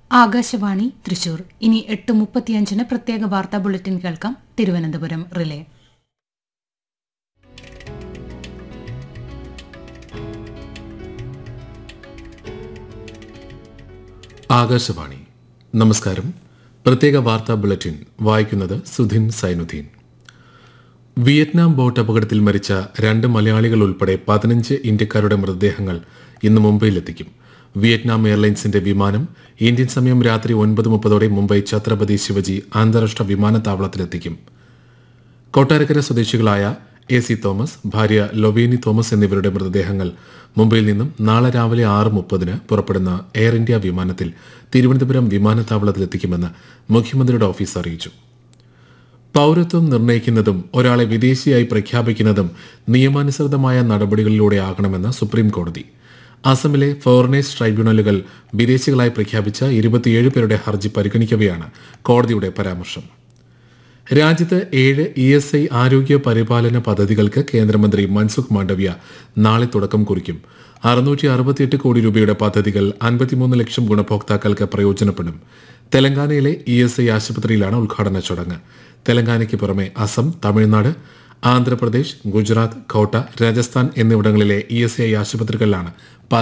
ആകാശവാണി തൃശൂർ ഇനി എട്ട് മുപ്പത്തിയഞ്ചിന് പ്രത്യേക വാർത്താ ബുള്ളറ്റിൻ കേൾക്കാം തിരുവനന്തപുരം റിലേ ആകാശവാണി നമസ്കാരം പ്രത്യേക വാർത്താ ബുള്ളറ്റിൻ വായിക്കുന്നത് സുധിൻ സൈനുദ്ദീൻ വിയറ്റ്നാം ബോട്ട് അപകടത്തിൽ മരിച്ച രണ്ട് മലയാളികൾ ഉൾപ്പെടെ പതിനഞ്ച് ഇന്ത്യക്കാരുടെ മൃതദേഹങ്ങൾ ഇന്ന് മുംബൈയിലെത്തിക്കും വിയറ്റ്നാം എയർലൈൻസിന്റെ വിമാനം ഇന്ത്യൻ സമയം രാത്രി ഒൻപത് മുപ്പതോടെ മുംബൈ ഛത്രപതി ശിവജി അന്താരാഷ്ട്ര വിമാനത്താവളത്തിലെത്തിക്കും കൊട്ടാരക്കര സ്വദേശികളായ എ സി തോമസ് ഭാര്യ ലൊവേനി തോമസ് എന്നിവരുടെ മൃതദേഹങ്ങൾ മുംബൈയിൽ നിന്നും നാളെ രാവിലെ ആറ് മുപ്പതിന് പുറപ്പെടുന്ന എയർ ഇന്ത്യ വിമാനത്തിൽ തിരുവനന്തപുരം വിമാനത്താവളത്തിലെത്തിക്കുമെന്ന് മുഖ്യമന്ത്രിയുടെ ഓഫീസ് അറിയിച്ചു പൗരത്വം നിർണ്ണയിക്കുന്നതും ഒരാളെ വിദേശിയായി പ്രഖ്യാപിക്കുന്നതും നിയമാനുസൃതമായ നടപടികളിലൂടെ ആകണമെന്ന് സുപ്രീം കോടതി അസമിലെ ഫോറിനേഴ്സ് ട്രൈബ്യൂണലുകൾ വിദേശികളായി പ്രഖ്യാപിച്ച ഇരുപത്തിയേഴ് പേരുടെ ഹർജി പരിഗണിക്കവെയാണ് കോടതിയുടെ പരാമർശം രാജ്യത്ത് ഏഴ് ഇ എസ് ഐ ആരോഗ്യ പരിപാലന പദ്ധതികൾക്ക് കേന്ദ്രമന്ത്രി മൻസുഖ് മാണ്ഡവ്യ നാളെ തുടക്കം കുറിക്കും അറുന്നൂറ്റി അറുപത്തിയെട്ട് കോടി രൂപയുടെ പദ്ധതികൾ അൻപത്തിമൂന്ന് ലക്ഷം ഗുണഭോക്താക്കൾക്ക് പ്രയോജനപ്പെടും തെലങ്കാനയിലെ ഇ എസ് ഐ ആശുപത്രിയിലാണ് ഉദ്ഘാടന ചടങ്ങ് തെലങ്കാനയ്ക്ക് പുറമെ അസം തമിഴ്നാട് ആന്ധ്രാപ്രദേശ് ഗുജറാത്ത് കോട്ട രാജസ്ഥാൻ എന്നിവിടങ്ങളിലെ ഇ എസ് ഐ ആശുപത്രികളിലാണ്